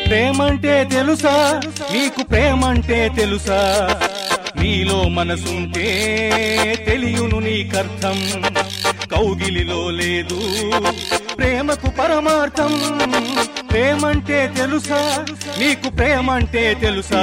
ప్రేమంటే తెలుసా నీకు ప్రేమంటే తెలుసా నీలో మనసుంటే తెలియును నీకర్థం కౌగిలిలో లేదు ప్రేమకు పరమార్థం ప్రేమంటే తెలుసా నీకు ప్రేమంటే తెలుసా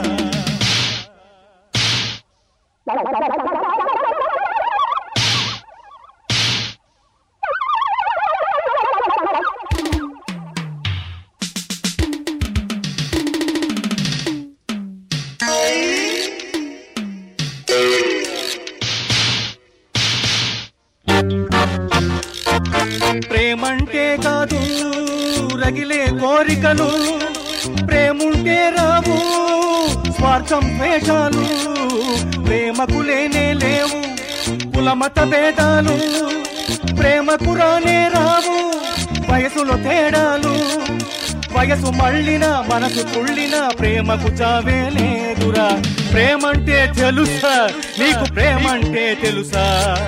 ప్రేమంటే కాదు రగిలే కోరికలు ప్రేముంటే రావు స్వార్థం వేషాలు ప్రేమకు లేనే లేవు కులమత భేదాలు ప్రేమకు రానే రావు వయసులో తేడాలు వయసు మళ్ళిన మనసు కుళ్ళిన ప్రేమకు చావే లేదురా ప్రేమంటే తెలుసా నీకు ప్రేమంటే తెలుసా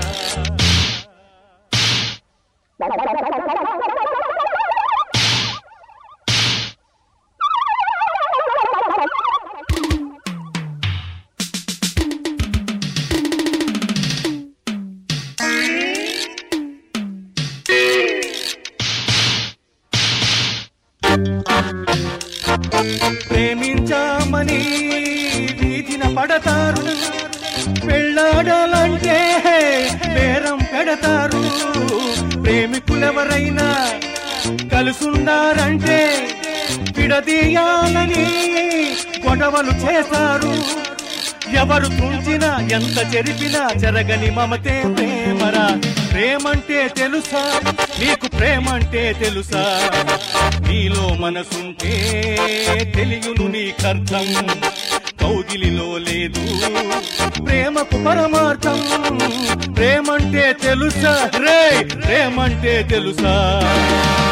ప్రేమించామని వీధిన పడతారు పెళ్ళాడాలంటే బేరం పెడతారు ప్రేమికులెవరైనా కలుసున్నారంటే విడదీయాలని గొడవలు చేశారు ఎవరు తుంచినా ఎంత చెరిపినా జరగని మమతే ప్రేమరా ప్రేమంటే తెలుసా నీకు ప్రేమంటే తెలుసా నీలో మనసుంటే తెలియును నీకర్థం కౌగిలిలో లేదు ప్రేమకు పరమార్థం ప్రేమంటే తెలుసా రే ప్రేమంటే తెలుసా